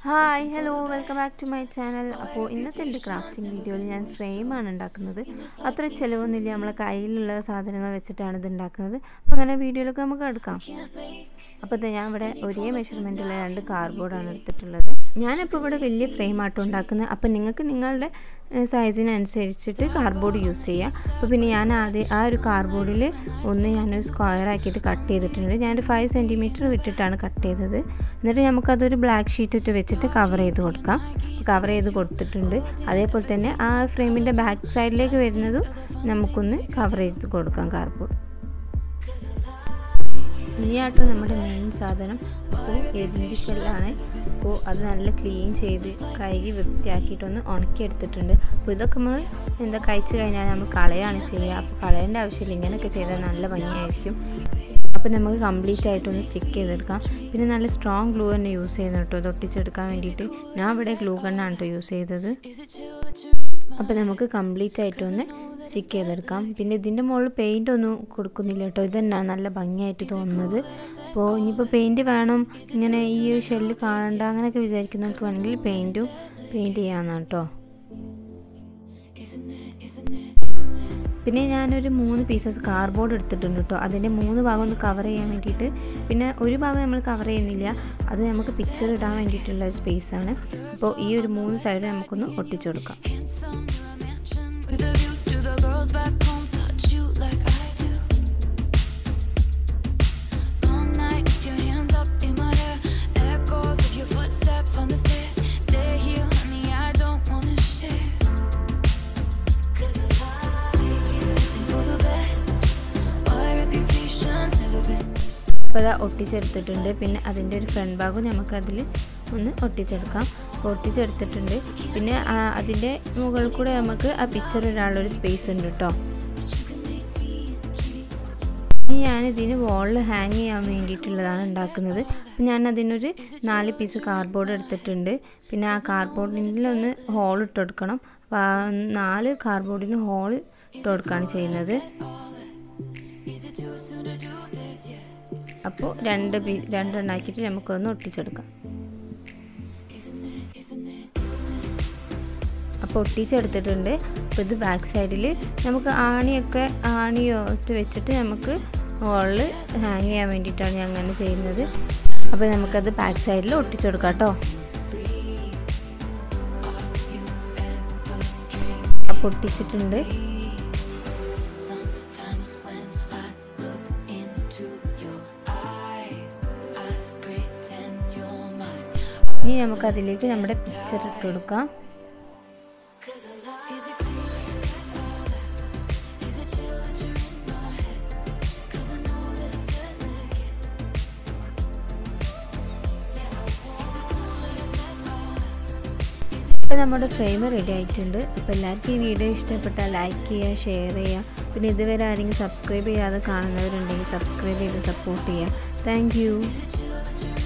Hi hello welcome back to my channel അപ്പോൾ ഇന്നത്തെ എൻ്റെ ക്രാഫ്റ്റിംഗ് വീഡിയോയിൽ ഞാൻ ഫ്രെയിമാണ് ഉണ്ടാക്കുന്നത് അത്ര ചിലവൊന്നുമില്ല നമ്മളെ കയ്യിലുള്ള സാധനങ്ങൾ വെച്ചിട്ടാണ് ഇത് ഉണ്ടാക്കുന്നത് അപ്പോൾ അങ്ങനെ വീഡിയോയിലൊക്കെ നമുക്ക് എടുക്കാം അപ്പോൾ ഇത് ഞാൻ ഇവിടെ ഒരേ മെഷർമെൻറ്റുള്ള രണ്ട് കാർഡ്ബോർഡാണ് എടുത്തിട്ടുള്ളത് ഞാനിപ്പോൾ ഇവിടെ വലിയ ഫ്രെയിം ആട്ടോ ഉണ്ടാക്കുന്നത് അപ്പോൾ നിങ്ങൾക്ക് നിങ്ങളുടെ സൈസിനനുസരിച്ചിട്ട് കാർഡ്ബോർഡ് യൂസ് ചെയ്യുക അപ്പോൾ പിന്നെ ഞാൻ ആദ്യം ആ ഒരു കാർഡ്ബോർഡിൽ ഒന്ന് ഞാൻ സ്ക്വയർ ആക്കിയിട്ട് കട്ട് ചെയ്തിട്ടുണ്ട് ഞാനൊരു ഫൈവ് സെൻറ്റിമീറ്റർ വിട്ടിട്ടാണ് കട്ട് ചെയ്തത് എന്നിട്ട് നമുക്കതൊരു ബ്ലാക്ക് ഷീറ്റ് ഇട്ട് വെച്ചിട്ട് കവർ ചെയ്ത് കൊടുക്കാം കവർ ചെയ്ത് കൊടുത്തിട്ടുണ്ട് അതേപോലെ തന്നെ ആ ഫ്രെയിമിൻ്റെ ബാക്ക് സൈഡിലേക്ക് വരുന്നതും നമുക്കൊന്ന് കവർ ചെയ്ത് കൊടുക്കാം കാർഡ്ബോർഡ് ഇനിയാട്ടോ നമ്മുടെ മെയിൻ സാധനം അപ്പോൾ എരിഞ്ഞി ഷെല്ലാണ് അപ്പോൾ അത് നല്ല ക്ലീൻ ചെയ്ത് കഴുകി വൃത്തിയാക്കിയിട്ടൊന്ന് ഉണക്കിയെടുത്തിട്ടുണ്ട് അപ്പോൾ ഇതൊക്കെ നമ്മൾ എന്താ കഴിച്ച് കഴിഞ്ഞാൽ നമ്മൾ കളയാണ് ചെയ്യുക അപ്പോൾ കളയേണ്ട ആവശ്യമില്ല ഇങ്ങനെയൊക്കെ ചെയ്താൽ നല്ല ഭംഗിയായിരിക്കും അപ്പോൾ നമുക്ക് കംപ്ലീറ്റ് ആയിട്ടൊന്ന് സ്റ്റിക്ക് ചെയ്തെടുക്കാം പിന്നെ നല്ല സ്ട്രോങ് ഗ്ലൂ തന്നെ യൂസ് ചെയ്യുന്നു കേട്ടോ ഇത് ഒട്ടിച്ചെടുക്കാൻ വേണ്ടിയിട്ട് ഞാൻ ഇവിടെ ഗ്ലൂ ഗണ്ണാണ് കേട്ടോ യൂസ് ചെയ്തത് അപ്പോൾ നമുക്ക് കംപ്ലീറ്റ് ആയിട്ടൊന്ന് സ്റ്റിക്ക് ചെയ്തെടുക്കാം പിന്നെ ഇതിൻ്റെ മുകളിൽ പെയിൻ്റ് ഒന്നും കൊടുക്കുന്നില്ല കേട്ടോ ഇത് തന്നെയാണ് നല്ല ഭംഗിയായിട്ട് തോന്നുന്നത് അപ്പോൾ ഇനിയിപ്പോൾ പെയിൻറ്റ് വേണം ഇങ്ങനെ ഈ ഒരു ഷെല്ല് കാണണ്ട അങ്ങനെയൊക്കെ വിചാരിക്കുന്നവർക്ക് വേണമെങ്കിൽ പെയിൻറ്റും പെയിൻറ്റ് ചെയ്യാമെന്നാണ് കേട്ടോ പിന്നെ ഞാനൊരു മൂന്ന് പീസസ് കാർഡ്ബോർഡ് എടുത്തിട്ടുണ്ട് കേട്ടോ അതിൻ്റെ മൂന്ന് ഭാഗം ഒന്ന് കവർ ചെയ്യാൻ വേണ്ടിയിട്ട് പിന്നെ ഒരു ഭാഗം നമ്മൾ കവർ ചെയ്യുന്നില്ല അത് നമുക്ക് പിക്ചർ ഇടാൻ വേണ്ടിയിട്ടുള്ള ഒരു സ്പേസാണ് അപ്പോൾ ഈ ഒരു മൂന്ന് സൈഡ് നമുക്കൊന്ന് ഒട്ടിച്ചു കൊടുക്കാം With a view to the girls back home, touch you like I do. Long night, your hands up in my hair, echoes of your footsteps on the stairs. Stay here, honey, I don't wanna share. Cause listen for the best. My reputation's never been. അപ്പോൾ അത് ഒട്ടിച്ചെടുത്തിട്ടുണ്ട് പിന്നെ അതിൻ്റെ ഒരു front ഭാഗം നമുക്കതിൽ ഒന്ന് ഒട്ടിച്ചെടുക്കാം അപ്പോൾ ഒട്ടിച്ചെടുത്തിട്ടുണ്ട് പിന്നെ ആ അതിൻ്റെ മുകളിൽ കൂടെ നമുക്ക് ആ പിക്ചർ ഇടാനുള്ളൊരു സ്പേസ് ഉണ്ട് കേട്ടോ ഇനി ഞാൻ ഇതിന് വാളിൽ ഹാങ് ചെയ്യാൻ വേണ്ടിയിട്ടുള്ളതാണ് ഉണ്ടാക്കുന്നത് അപ്പം ഞാൻ അതിനൊരു നാല് പീസ് കാർഡ്ബോർഡ് എടുത്തിട്ടുണ്ട് പിന്നെ ആ കാർഡ്ബോർഡിലൊന്ന് ഹോൾ ഇട്ട് കൊടുക്കണം അപ്പോൾ ആ നാല് കാർഡ്ബോർഡിന് ഹോൾ ഇട്ട് കൊടുക്കുകയാണ് ചെയ്യുന്നത് Is it too soon to do this yet? അപ്പോൾ രണ്ട് പീ രണ്ടെണ്ണാക്കിയിട്ട് നമുക്കൊന്ന് ഒട്ടിച്ചെടുക്കാം അപ്പോൾ ഒട്ടിച്ചെടുത്തിട്ടുണ്ട് അപ്പോൾ ഇത് ബാക്ക് സൈഡിൽ നമുക്ക് ആണിയൊക്കെ ആണിയോ ഇട്ട് വെച്ചിട്ട് നമുക്ക് ഹോളിൽ ഹാങ് ചെയ്യാൻ വേണ്ടിയിട്ടാണ് ഞാൻ അങ്ങനെ ചെയ്യുന്നത് അപ്പോൾ നമുക്കത് ബാക്ക് സൈഡിൽ ഒട്ടിച്ചെടുക്കാം കേട്ടോ അപ്പോൾ ഒട്ടിച്ചിട്ടുണ്ട് Sometimes when I look into your eyes, I pretend you're mine. ഇനി നമുക്ക് അതിലേക്ക് നമ്മുടെ പിക്ചർ ഇട്ട് കൊടുക്കാം Is it cool that you said all that? Is it chill that you're in my head? Cause I know that it's delicate. Is it cool that you said all that? ഇപ്പോൾ നമ്മുടെ frame ready ആയിട്ടുണ്ട് അപ്പോൾ എല്ലാവർക്കും ഈ video ഇഷ്ടപ്പെട്ടാൽ like ചെയ്യുക share ചെയ്യുക പിന്നെ ഇതുവരെ ആരെങ്കിലും സബ്സ്ക്രൈബ് ചെയ്യാതെ കാണുന്നവരുണ്ടെങ്കിൽ സബ്സ്ക്രൈബ് ചെയ്ത് സപ്പോർട്ട് ചെയ്യുക thank you Is it chill that you're